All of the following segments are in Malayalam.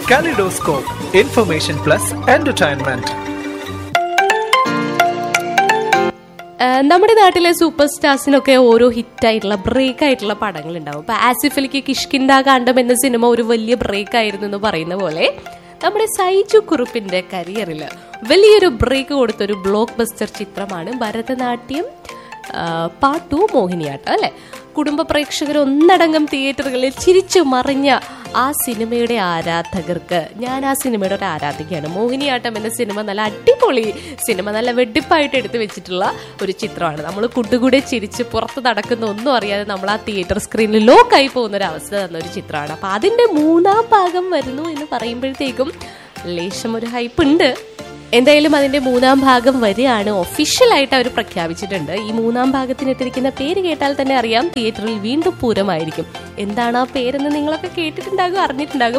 Kaleidoscope, information plus entertainment. ആ, നമ്മുടെ നാട്ടിലെ സൂപ്പർ സ്റ്റാർസിനൊക്കെ ഓരോ ഹിറ്റ് ആയിട്ടുള്ള ബ്രേക്ക് ആയിട്ടുള്ള പടങ്ങൾ ഉണ്ടാവും ഇപ്പൊ ആസിഫ് അലിക്ക് കിഷ്കിൻഡ കാണ്ഡം എന്ന സിനിമ ഒരു വലിയ ബ്രേക്ക് ആയിരുന്നു എന്ന് പറയുന്ന പോലെ നമ്മുടെ സൈജു കുറുപ്പിന്റെ കരിയറിൽ വലിയൊരു ബ്രേക്ക് കൊടുത്തൊരു ബ്ലോക്ക് ബസ്റ്റർ ചിത്രമാണ് ഭരതനാട്യം ആ, പാർട്ട് ടു മോഹിനിയാട്ടം അല്ലെ കുടുംബ പ്രേക്ഷകർ ഒന്നടങ്കം തിയേറ്ററുകളിൽ ചിരിച്ചു മറിഞ്ഞ ആ സിനിമയുടെ ആരാധകർക്ക് ഞാൻ ആ സിനിമയുടെ ഒരു ആരാധികയാണ് മോഹിനിയാട്ടം എന്ന സിനിമ നല്ല അടിപൊളി സിനിമ നല്ല വെടിപ്പായിട്ട് എടുത്തു വെച്ചിട്ടുള്ള ഒരു ചിത്രമാണ് നമ്മൾ കുട്ടുകൂടെ ചിരിച്ച് പുറത്ത് നടക്കുന്ന ഒന്നും അറിയാതെ നമ്മൾ ആ തിയേറ്റർ സ്ക്രീനിൽ ലോക്കായി പോകുന്ന ഒരു അവസ്ഥ തന്ന ഒരു ചിത്രമാണ് അപ്പൊ അതിന്റെ മൂന്നാം ഭാഗം വരുന്നു എന്ന് പറയുമ്പോഴത്തേക്കും ലേശം ഒരു ഹൈപ്പ് ഉണ്ട് എന്തായാലും അതിന്റെ മൂന്നാം ഭാഗം വരികയാണ് ഒഫീഷ്യലായിട്ട് അവർ പ്രഖ്യാപിച്ചിട്ടുണ്ട് ഈ മൂന്നാം ഭാഗത്തിന് ഇട്ടിരിക്കുന്ന പേര് കേട്ടാൽ തന്നെ അറിയാം തിയേറ്ററിൽ വീണ്ടും പൂരമായിരിക്കും എന്താണ് ആ പേരെന്ന് നിങ്ങളൊക്കെ കേട്ടിട്ടുണ്ടാകും അറിഞ്ഞിട്ടുണ്ടാകും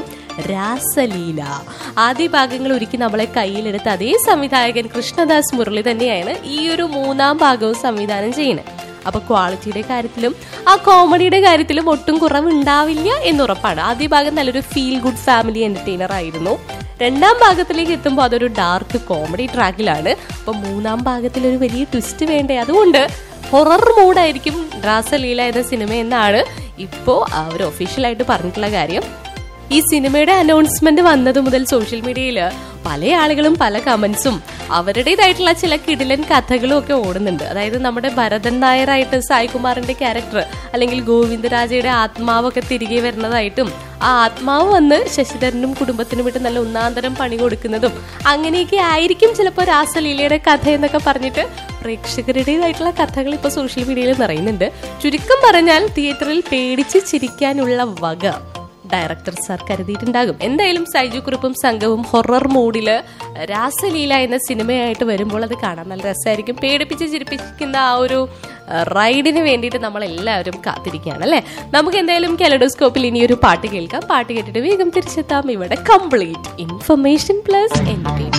രാസലീല ആദ്യ ഭാഗങ്ങൾ ഒരുക്കി നമ്മളെ കയ്യിലെടുത്ത അതേ സംവിധായകൻ കൃഷ്ണദാസ് മുരളി തന്നെയാണ് ഈ ഒരു മൂന്നാം ഭാഗവും സംവിധാനം ചെയ്യുന്നത് അപ്പൊ ക്വാളിറ്റിയുടെ കാര്യത്തിലും ആ കോമഡിയുടെ കാര്യത്തിലും ഒട്ടും കുറവുണ്ടാവില്ല എന്നുറപ്പാണ് ആദ്യ ഭാഗം നല്ലൊരു ഫീൽ ഗുഡ് ഫാമിലി എന്റർടൈനർ ആയിരുന്നു രണ്ടാം ഭാഗത്തിലേക്ക് എത്തുമ്പോൾ അതൊരു ഡാർക്ക് കോമഡി ട്രാക്കിലാണ് അപ്പൊ മൂന്നാം ഭാഗത്തിൽ ഒരു വലിയ ട്വിസ്റ്റ് വേണ്ടേ അതുകൊണ്ട് ഹൊറർ മൂഡായിരിക്കും രാസലീല എന്ന സിനിമ എന്നാണ് ഇപ്പോ അവർ ഒഫീഷ്യലായിട്ട് പറഞ്ഞിട്ടുള്ള കാര്യം ഈ സിനിമയുടെ അനൗൺസ്മെന്റ് വന്നത് മുതൽ സോഷ്യൽ മീഡിയയിൽ പല ആളുകളും പല കമന്റ്സും അവരുടേതായിട്ടുള്ള ചില കിടിലൻ കഥകളും ഒക്കെ ഓടുന്നുണ്ട് അതായത് നമ്മുടെ ഭരതൻ നായരായിട്ട് സായികുമാറിന്റെ ക്യാരക്ടർ അല്ലെങ്കിൽ ഗോവിന്ദരാജയുടെ ആത്മാവൊക്കെ തിരികെ വരുന്നതായിട്ടും ആ ആത്മാവ് വന്ന് ശശിധരനും കുടുംബത്തിനും വിട്ട് നല്ല ഒന്നാന്തരം പണി കൊടുക്കുന്നതും അങ്ങനെയൊക്കെ ആയിരിക്കും ചിലപ്പോൾ രാസലീലയുടെ കഥ എന്നൊക്കെ പറഞ്ഞിട്ട് പ്രേക്ഷകരുടേതായിട്ടുള്ള കഥകൾ ഇപ്പോൾ സോഷ്യൽ മീഡിയയിൽ നിറയുന്നുണ്ട് ചുരുക്കം പറഞ്ഞാൽ തിയേറ്ററിൽ പേടിച്ച് ചിരിക്കാനുള്ള വക ഡയറക്ടർ സാർ കരുതിയിട്ടുണ്ടാകും എന്തായാലും സൈജു കുറുപ്പും സംഘവും ഹൊറർ മൂഡില് രാസലീല എന്ന സിനിമയായിട്ട് വരുമ്പോൾ അത് കാണാൻ നല്ല രസമായിരിക്കും പേടിപ്പിച്ച് ചിരിപ്പിക്കുന്ന ആ ഒരു ആ, റൈഡിന് വേണ്ടിയിട്ട് നമ്മൾ എല്ലാവരും കാത്തിരിക്കുകയാണ് അല്ലെ നമുക്ക് എന്തായാലും കെലഡോസ്കോപ്പിൽ ഇനി ഒരു പാട്ട് കേൾക്കാം പാട്ട് കേട്ടിട്ട് വേഗം തിരിച്ചെത്താം ഇവിടെ കംപ്ലീറ്റ് ഇൻഫർമേഷൻ പ്ലസ് എൻറ്റർടൈൻമെന്റ്